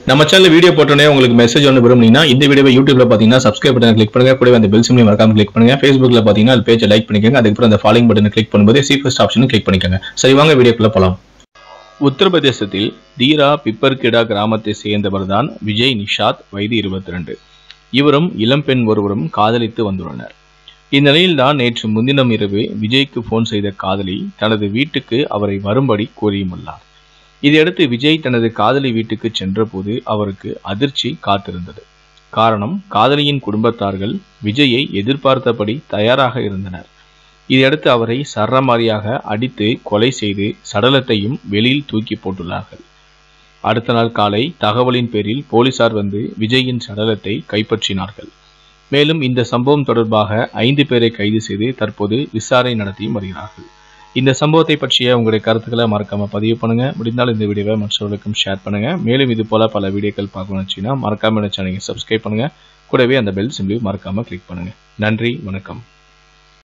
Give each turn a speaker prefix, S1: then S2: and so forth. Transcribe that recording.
S1: நம்ம channel video போட்டோன்னே உங்களுக்கு மெசேஜ் ஒன்று விரும்புனீங்கன்னா இந்த வீடியோவை யூடியூப்ல பார்த்தீங்கன்னா சப்ஸ்கிரைப் பட்டன் கிளிக் பண்ணுங்க கூடவே அந்த பெல் சிம்லையும் மறக்காம கிளிக் பண்ணுங்க ஃபேஸ்புக்ல பார்த்தீங்கன்னா அது பேஜை லைக் பண்ணிக்கோங்க அதுக்கப்புறம் அந்த ஃபாலோயிங் பட்டனை கிளிக் பண்ணும்போது சி ஃபர்ஸ்ட் ஆப்ஷனும் கிளிக் பண்ணிக்கோங்க சரி வாங்க வீடியோக்குள்ள போலாம் உத்தரப்பிரதேசத்தில் தீரா பிப்பர்கிடா கிராமத்தை சேர்ந்தவர் தான் விஜய் நிஷாத் வயது இருபத்தி ரெண்டு இவரும் இளம்பெண் ஒருவரும் காதலித்து வந்துள்ளனர் இந்நிலையில்தான் நேற்று முன்தினம் இரவு விஜய்க்கு போன் செய்த காதலி தனது வீட்டுக்கு அவரை வரும்படி கூறியுள்ளார் இதையடுத்து விஜய் தனது காதலி வீட்டுக்கு சென்றபோது அவருக்கு அதிர்ச்சி காத்திருந்தது காரணம் காதலியின் குடும்பத்தார்கள் விஜயை எதிர்பார்த்தபடி தயாராக இருந்தனர் இதையடுத்து அவரை சரமாரியாக அடித்து கொலை செய்து சடலத்தையும் வெளியில் தூக்கி போட்டுள்ளார்கள் அடுத்த நாள் காலை தகவலின் பேரில் போலீசார் வந்து விஜயின் சடலத்தை கைப்பற்றினார்கள் மேலும் இந்த சம்பவம் தொடர்பாக ஐந்து பேரை கைது செய்து தற்போது விசாரணை நடத்தியும் வருகிறார்கள் இந்த சம்பவத்தை பற்றிய உங்களுடைய கருத்துக்களை மறக்காம பதிவு பண்ணுங்க முடிந்தால் இந்த வீடியோவை மற்றவர்களுக்கும் ஷேர் பண்ணுங்க மேலும் இது போல பல வீடியோக்கள் பார்க்கணும்னு வச்சுன்னா மறக்காம இந்த சேனலை சப்ஸ்கிரைப் பண்ணுங்க கூடவே அந்த பெல் சிம்பிளையும் மறக்காம கிளிக் பண்ணுங்க நன்றி வணக்கம்